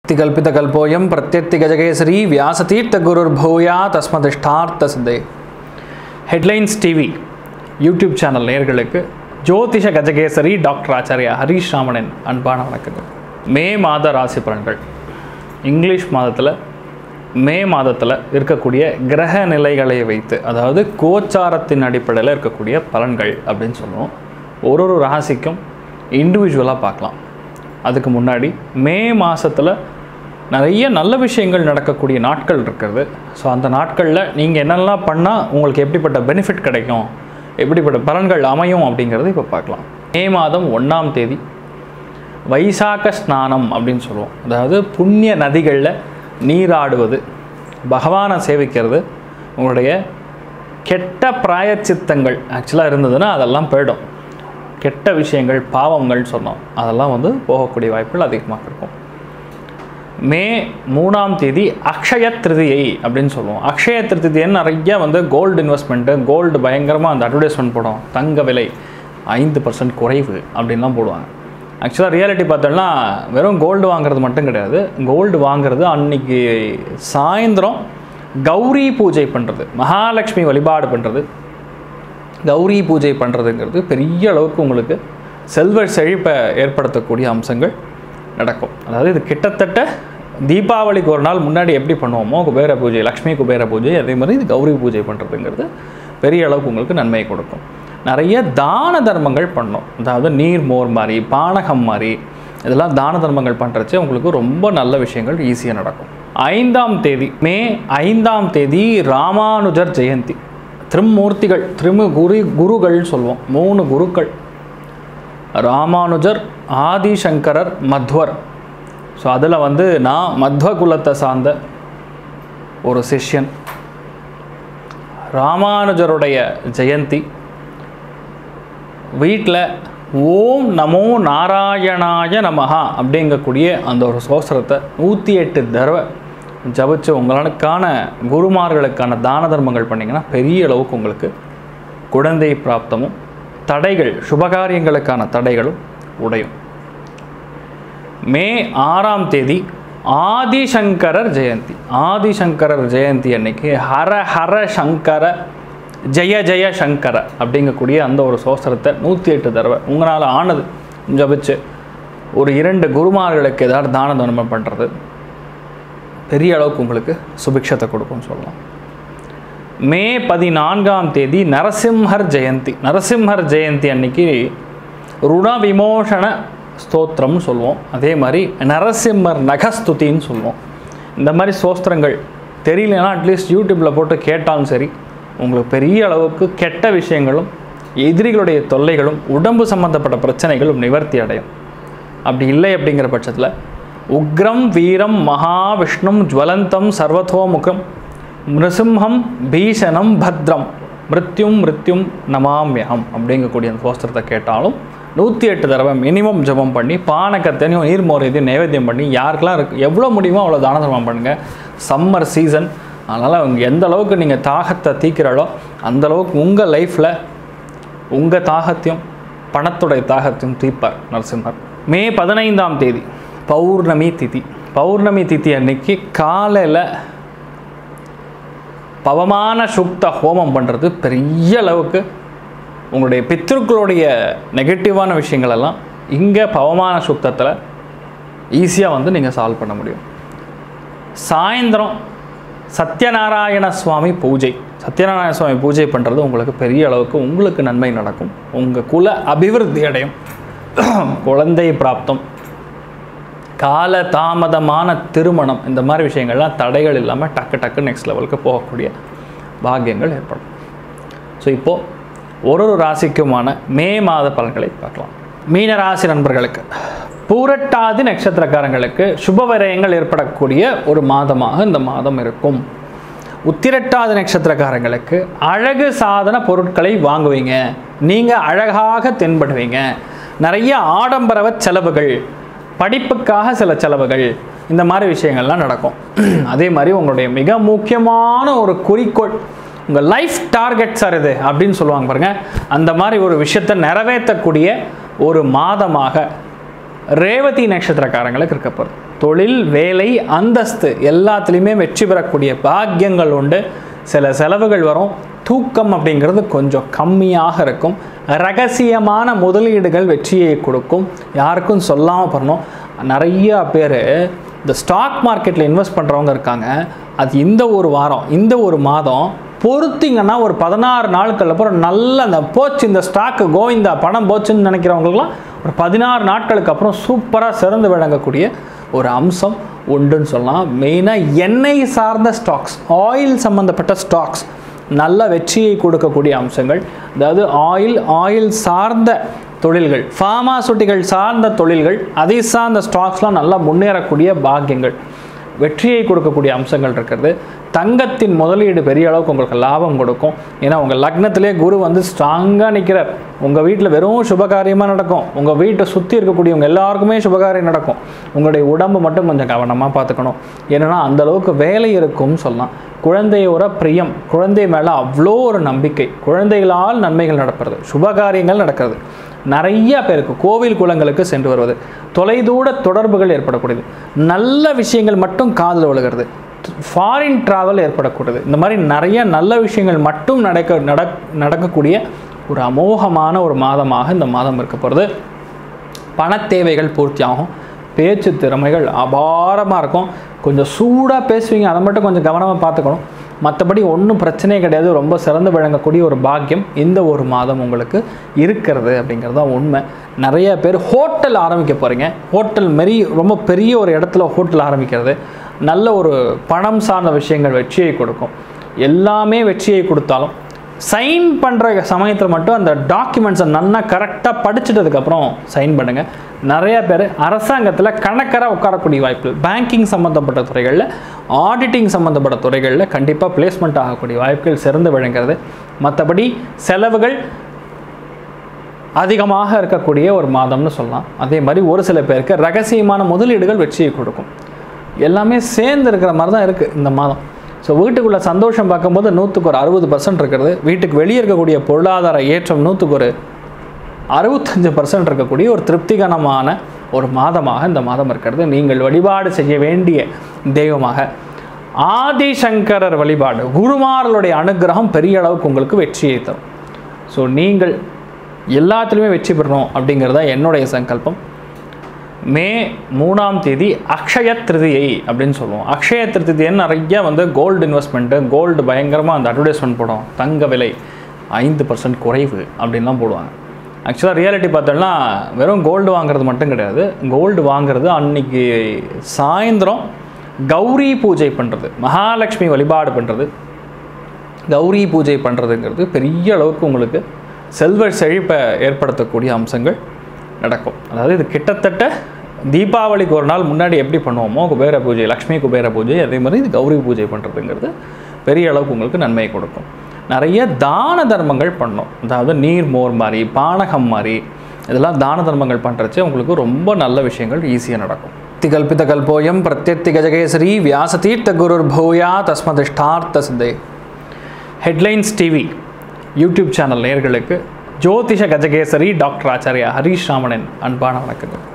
கல்பிதகல்போயம் பிரத்யர்த்தி கஜகேசரி வியாசதீர்த்த குருர் பூயா தஸ்மதிஷ்டார்த்த சித்தே ஹெட்லைன்ஸ் டிவி யூடியூப் சேனல் நேயர்களுக்கு ஜோதிஷ கஜகேசரி டாக்டர் ஆச்சாரியா ஹரீஷ் ராமனின் அன்பான வணக்கங்கள் மே மாத ராசி பலன்கள் இங்கிலீஷ் மாதத்தில் மே மாதத்தில் இருக்கக்கூடிய கிரக நிலைகளை வைத்து அதாவது கோச்சாரத்தின் அடிப்படையில் இருக்கக்கூடிய பலன்கள் அப்படின்னு சொல்லுவோம் ஒரு ஒரு ராசிக்கும் இண்டிவிஜுவலாக பார்க்கலாம் அதுக்கு முன்னாடி மே மாதத்தில் நிறைய நல்ல விஷயங்கள் நடக்கக்கூடிய நாட்கள் இருக்கிறது ஸோ அந்த நாட்களில் நீங்கள் என்னெல்லாம் பண்ணால் உங்களுக்கு எப்படிப்பட்ட பெனிஃபிட் கிடைக்கும் எப்படிப்பட்ட பலன்கள் அமையும் அப்படிங்கிறது இப்போ பார்க்கலாம் மே மாதம் ஒன்றாம் தேதி வைசாக்க ஸ்நானம் அப்படின்னு சொல்லுவோம் அதாவது புண்ணிய நதிகளில் நீராடுவது பகவானை சேவிக்கிறது உங்களுடைய கெட்ட பிராயச்சித்தங்கள் ஆக்சுவலாக இருந்ததுன்னா அதெல்லாம் போயிடும் கெட்ட விஷயங்கள் பாவங்கள் சொன்னோம் அதெல்லாம் வந்து போகக்கூடிய வாய்ப்புகள் அதிகமாக இருக்கும் மே மூணாம் தேதி அக்ஷய திருதியை அப்படின்னு சொல்லுவோம் அக்ஷய திருதியன்னு நிறைய வந்து கோல்டு இன்வெஸ்ட்மெண்ட்டு கோல்டு பயங்கரமாக அந்த அட்வர்டைஸ்மெண்ட் போடும் தங்க விலை ஐந்து பர்சன்ட் குறைவு அப்படின்லாம் போடுவாங்க ஆக்சுவலாக ரியாலிட்டி பார்த்தோம்னா வெறும் கோல்டு வாங்குறது மட்டும் கிடையாது கோல்டு வாங்குறது அன்னைக்கு சாயந்தரம் கௌரி பூஜை பண்ணுறது மகாலட்சுமி வழிபாடு பண்ணுறது கௌரி பூஜை பண்ணுறதுங்கிறது பெரிய அளவுக்கு உங்களுக்கு செல்வ செழிப்பை ஏற்படுத்தக்கூடிய அம்சங்கள் நடக்கும் அதாவது இது கிட்டத்தட்ட தீபாவளிக்கு ஒரு நாள் முன்னாடி எப்படி பண்ணுவோமோ குபேர பூஜை லக்ஷ்மி குபேர பூஜை அதே மாதிரி இது கௌரி பூஜை பண்ணுறதுங்கிறது பெரிய அளவுக்கு உங்களுக்கு நன்மையை கொடுக்கும் நிறைய தான தர்மங்கள் பண்ணோம் அதாவது நீர் மோர் மாதிரி பானகம் மாதிரி இதெல்லாம் தான தர்மங்கள் பண்ணுறச்சு உங்களுக்கு ரொம்ப நல்ல விஷயங்கள் ஈஸியாக நடக்கும் ஐந்தாம் தேதி மே ஐந்தாம் தேதி ராமானுஜர் ஜெயந்தி திருமூர்த்திகள் திருமு குரு குருகள்னு சொல்லுவோம் மூணு குருக்கள் ராமானுஜர் ஆதிசங்கரர் மத்வர் ஸோ அதில் வந்து நான் மத்வ குலத்தை சார்ந்த ஒரு சிஷ்யன் ராமானுஜருடைய ஜெயந்தி வீட்டில் ஓம் நமோ நாராயணாய நமஹா அப்படிங்கக்கூடிய அந்த ஒரு சோசரத்தை நூற்றி எட்டு தடவை ஜபிச்சு உங்களுக்கான குருமார்களுக்கான தான தர்மங்கள் பண்ணிங்கன்னா பெரிய அளவுக்கு உங்களுக்கு குழந்தை பிராப்தமும் தடைகள் சுபகாரியங்களுக்கான தடைகளும் உடையும் மே ஆறாம் தேதி ஆதிசங்கரர் ஜெயந்தி ஆதிசங்கரர் ஜெயந்தி அன்னைக்கு ஹர ஹர சங்கர ஜெய ஜெய சங்கர அப்படிங்கக்கூடிய அந்த ஒரு சோசரத்தை நூற்றி எட்டு தடவை உங்களால் ஆனது ஜபிச்சு ஒரு இரண்டு குருமார்களுக்கு ஏதாவது தான தர்மம் பண்ணுறது பெரிய அளவுக்கு உங்களுக்கு சுபிக்ஷத்தை கொடுக்கும்னு சொல்லலாம் மே பதினான்காம் தேதி நரசிம்ஹர் ஜெயந்தி நரசிம்ஹர் ஜெயந்தி அன்னைக்கு ருண விமோசன ஸ்தோத்திரம்னு சொல்லுவோம் அதே மாதிரி நரசிம்மர் நகஸ்துதின்னு சொல்லுவோம் இந்த மாதிரி ஸ்தோத்திரங்கள் தெரியலனா அட்லீஸ்ட் யூடியூப்பில் போட்டு கேட்டாலும் சரி உங்களுக்கு பெரிய அளவுக்கு கெட்ட விஷயங்களும் எதிரிகளுடைய தொல்லைகளும் உடம்பு சம்பந்தப்பட்ட பிரச்சனைகளும் நிவர்த்தி அடையும் அப்படி இல்லை அப்படிங்கிற பட்சத்தில் உக்ரம் வீரம் மகாவிஷ்ணும் ஜுவலந்தம் சர்வதோமுகம் நிருசிம்ஹம் பீஷணம் பத்ரம் மிருத்யும் மிருத்யும் நமாமியம் அப்படிங்கக்கூடிய அந்த போஸ்திரத்தை கேட்டாலும் நூற்றி எட்டு தடவை மினிமம் ஜபம் பண்ணி பானக்கத்தனையும் நீர்மோர் எதையும் நைவேத்தியம் பண்ணி யாருக்கெல்லாம் இருக்கு எவ்வளோ முடியுமோ அவ்வளோ தான தர்மம் பண்ணுங்கள் சம்மர் சீசன் அதனால் அவங்க எந்த அளவுக்கு நீங்கள் தாகத்தை தீக்கிறாளோ அந்த அளவுக்கு உங்கள் லைஃப்பில் உங்கள் தாகத்தையும் பணத்துடைய தாகத்தையும் தீர்ப்பார் நரசிம்மர் மே பதினைந்தாம் தேதி பௌர்ணமி திதி பௌர்ணமி திதி அன்னைக்கு காலையில் பவமான சுக்த ஹோமம் பண்ணுறது பெரிய அளவுக்கு உங்களுடைய பித்திருக்களுடைய நெகட்டிவான விஷயங்களெல்லாம் இங்கே பவமான சுத்தத்தில் ஈஸியாக வந்து நீங்கள் சால்வ் பண்ண முடியும் சாயந்தரம் சத்யநாராயண சுவாமி பூஜை சத்யநாராயண சுவாமி பூஜை பண்ணுறது உங்களுக்கு பெரிய அளவுக்கு உங்களுக்கு நன்மை நடக்கும் உங்கள் குல அபிவிருத்தி அடையும் குழந்தை பிராப்தம் கால தாமதமான திருமணம் இந்த மாதிரி விஷயங்கள்லாம் தடைகள் இல்லாமல் டக்கு டக்கு நெக்ஸ்ட் லெவலுக்கு போகக்கூடிய பாக்கியங்கள் ஏற்படும் ஸோ இப்போது ஒரு ஒரு ராசிக்குமான மே மாத பலன்களை பார்க்கலாம் மீன ராசி நண்பர்களுக்கு பூரட்டாதி நட்சத்திரக்காரங்களுக்கு சுப விரயங்கள் ஏற்படக்கூடிய ஒரு மாதமாக இந்த மாதம் இருக்கும் உத்திரட்டாதி நட்சத்திரக்காரங்களுக்கு அழகு சாதன பொருட்களை வாங்குவீங்க நீங்கள் அழகாக தென்படுவீங்க நிறைய ஆடம்பரவ செலவுகள் படிப்புக்காக சில செலவுகள் இந்த மாதிரி விஷயங்கள்லாம் நடக்கும் அதே மாதிரி உங்களுடைய மிக முக்கியமான ஒரு குறிக்கோள் உங்கள் லைஃப் டார்கெட் சார் இது அப்படின்னு சொல்லுவாங்க பாருங்கள் அந்த மாதிரி ஒரு விஷயத்தை நிறைவேற்றக்கூடிய ஒரு மாதமாக ரேவதி நட்சத்திரக்காரங்களுக்கு இருக்க போகிறது தொழில் வேலை அந்தஸ்து எல்லாத்துலேயுமே வெற்றி பெறக்கூடிய பாக்கியங்கள் உண்டு சில செலவுகள் வரும் தூக்கம் அப்படிங்கிறது கொஞ்சம் கம்மியாக இருக்கும் ரகசியமான முதலீடுகள் வெற்றியை கொடுக்கும் யாருக்கும் சொல்லாமல் பண்ணணும் நிறைய பேர் இந்த ஸ்டாக் மார்க்கெட்டில் இன்வெஸ்ட் பண்ணுறவங்க இருக்காங்க அது இந்த ஒரு வாரம் இந்த ஒரு மாதம் பொறுத்திங்கன்னா ஒரு பதினாறு நாட்கள் அப்புறம் நல்ல அந்த போச்சு இந்த ஸ்டாக்கு கோவிந்தா பணம் போச்சுன்னு நினைக்கிறவங்களுக்குலாம் ஒரு பதினாறு நாட்களுக்கு அப்புறம் சூப்பராக சிறந்து விளங்கக்கூடிய ஒரு அம்சம் உண்டுன்னு சொல்லலாம் மெயினாக எண்ணெய் சார்ந்த ஸ்டாக்ஸ் ஆயில் சம்மந்தப்பட்ட ஸ்டாக்ஸ் நல்ல வெற்றியை கொடுக்கக்கூடிய அம்சங்கள் அதாவது ஆயில் ஆயில் சார்ந்த தொழில்கள் ஃபார்மாசூட்டிகள் சார்ந்த தொழில்கள் அதை சார்ந்த ஸ்டாக்ஸ்லாம் நல்லா முன்னேறக்கூடிய பாக்கியங்கள் வெற்றியை கொடுக்கக்கூடிய அம்சங்கள் இருக்கிறது தங்கத்தின் முதலீடு பெரிய அளவுக்கு உங்களுக்கு லாபம் கொடுக்கும் ஏன்னா உங்கள் லக்னத்திலே குரு வந்து ஸ்ட்ராங்காக நிற்கிறார் உங்கள் வீட்டில் வெறும் சுபகாரியமாக நடக்கும் உங்கள் வீட்டை சுற்றி இருக்கக்கூடியவங்க எல்லாருக்குமே சுபகாரியம் நடக்கும் உங்களுடைய உடம்பு மட்டும் கொஞ்சம் கவனமாக பார்த்துக்கணும் ஏன்னா அந்த அளவுக்கு வேலை இருக்கும்னு சொல்லலாம் குழந்தையோட பிரியம் குழந்தை மேலே அவ்வளோ ஒரு நம்பிக்கை குழந்தைகளால் நன்மைகள் நடக்கிறது சுபகாரியங்கள் நடக்கிறது நிறைய பேருக்கு கோவில் குளங்களுக்கு சென்று வருவது தொலைதூர தொடர்புகள் ஏற்படக்கூடியது நல்ல விஷயங்கள் மட்டும் காதில் விழுகிறது ஃபாரின் ட்ராவல் ஏற்படக்கூடியது இந்த மாதிரி நிறைய நல்ல விஷயங்கள் மட்டும் நடக்க நடக் நடக்கக்கூடிய ஒரு அமோகமான ஒரு மாதமாக இந்த மாதம் இருக்க போகிறது பணத் தேவைகள் பூர்த்தியாகும் பேச்சு திறமைகள் அபாரமாக இருக்கும் கொஞ்சம் சூடாக பேசுவீங்க அதை மட்டும் கொஞ்சம் கவனமாக பார்த்துக்கணும் மற்றபடி ஒன்றும் பிரச்சனையே கிடையாது ரொம்ப சிறந்து விளங்கக்கூடிய ஒரு பாக்கியம் இந்த ஒரு மாதம் உங்களுக்கு இருக்கிறது அப்படிங்கிறது தான் உண்மை நிறைய பேர் ஹோட்டல் ஆரம்பிக்க போகிறீங்க ஹோட்டல் மாரி ரொம்ப பெரிய ஒரு இடத்துல ஹோட்டல் ஆரம்பிக்கிறது நல்ல ஒரு பணம் சார்ந்த விஷயங்கள் வெற்றியை கொடுக்கும் எல்லாமே வெற்றியை கொடுத்தாலும் சைன் பண்ணுற சமயத்தில் மட்டும் அந்த டாக்குமெண்ட்ஸை நல்லா கரெக்டாக படிச்சிட்டதுக்கப்புறம் சைன் பண்ணுங்கள் நிறைய பேர் அரசாங்கத்தில் கணக்கராக உட்காரக்கூடிய வாய்ப்புகள் பேங்கிங் சம்மந்தப்பட்ட துறைகளில் ஆடிட்டிங் சம்மந்தப்பட்ட துறைகளில் கண்டிப்பாக பிளேஸ்மெண்ட் ஆகக்கூடிய வாய்ப்புகள் சிறந்து விளங்குறது மற்றபடி செலவுகள் அதிகமாக இருக்கக்கூடிய ஒரு மாதம்னு சொல்லலாம் அதே மாதிரி ஒரு சில பேருக்கு ரகசியமான முதலீடுகள் வெற்றியை கொடுக்கும் எல்லாமே சேர்ந்து இருக்கிற மாதிரி தான் இருக்குது இந்த மாதம் ஸோ வீட்டுக்குள்ளே சந்தோஷம் பார்க்கும்போது நூற்றுக்கு ஒரு அறுபது பர்சன்ட் இருக்கிறது வீட்டுக்கு வெளியே இருக்கக்கூடிய பொருளாதார ஏற்றம் நூற்றுக்கு ஒரு அறுபத்தஞ்சு பர்சன்ட் இருக்கக்கூடிய ஒரு திருப்திகரமான ஒரு மாதமாக இந்த மாதம் இருக்கிறது நீங்கள் வழிபாடு செய்ய வேண்டிய தெய்வமாக ஆதிசங்கரர் வழிபாடு குருமார்களுடைய அனுகிரகம் பெரிய அளவுக்கு உங்களுக்கு வெற்றியை தரும் ஸோ நீங்கள் எல்லாத்துலேயுமே வெற்றி பெறணும் அப்படிங்கிறது தான் என்னுடைய சங்கல்பம் மே மூணாம் தேதி அக்ஷய திருதியை அப்படின்னு சொல்லுவோம் அக்ஷய திருதியன்னு நிறைய வந்து கோல்டு இன்வெஸ்ட்மெண்ட்டு கோல்டு பயங்கரமாக அந்த அட்வர்டைஸ்மெண்ட் போடும் தங்க விலை ஐந்து பர்சன்ட் குறைவு அப்படின்லாம் போடுவாங்க ஆக்சுவலாக ரியாலிட்டி பார்த்தோம்னா வெறும் கோல்டு வாங்குறது மட்டும் கிடையாது கோல்டு வாங்குறது அன்னைக்கு சாயந்தரம் கௌரி பூஜை பண்ணுறது மகாலட்சுமி வழிபாடு பண்ணுறது கௌரி பூஜை பண்ணுறதுங்கிறது பெரிய அளவுக்கு உங்களுக்கு செல்வ செழிப்பை ஏற்படுத்தக்கூடிய அம்சங்கள் நடக்கும் அதாவது இது கிட்டத்தட்ட தீபாவளிக்கு ஒரு நாள் முன்னாடி எப்படி பண்ணுவோமோ குபேர பூஜை லக்ஷ்மி குபேர பூஜை அதே மாதிரி இது கௌரி பூஜை பண்ணுறதுங்கிறது பெரிய அளவுக்கு உங்களுக்கு நன்மையை கொடுக்கும் நிறைய தான தர்மங்கள் பண்ணணும் அதாவது நீர் மோர் மாதிரி பானகம் மாதிரி இதெல்லாம் தான தர்மங்கள் பண்ணுறச்சு உங்களுக்கு ரொம்ப நல்ல விஷயங்கள் ஈஸியாக நடக்கும் திகல்பித கல்போயம் பிரத்யர்த்தி கஜகேசரி வியாசதீர்த்த குருர் பூயா தஸ்மதிஷ்டார்த்த சித்தே ஹெட்லைன்ஸ் டிவி யூடியூப் சேனல் நேயர்களுக்கு ஜோதிஷ கஜகேசரி டாக்டர் ஆச்சாரியா ஹரீஷ் ராமனின் அன்பான வணக்கங்கள்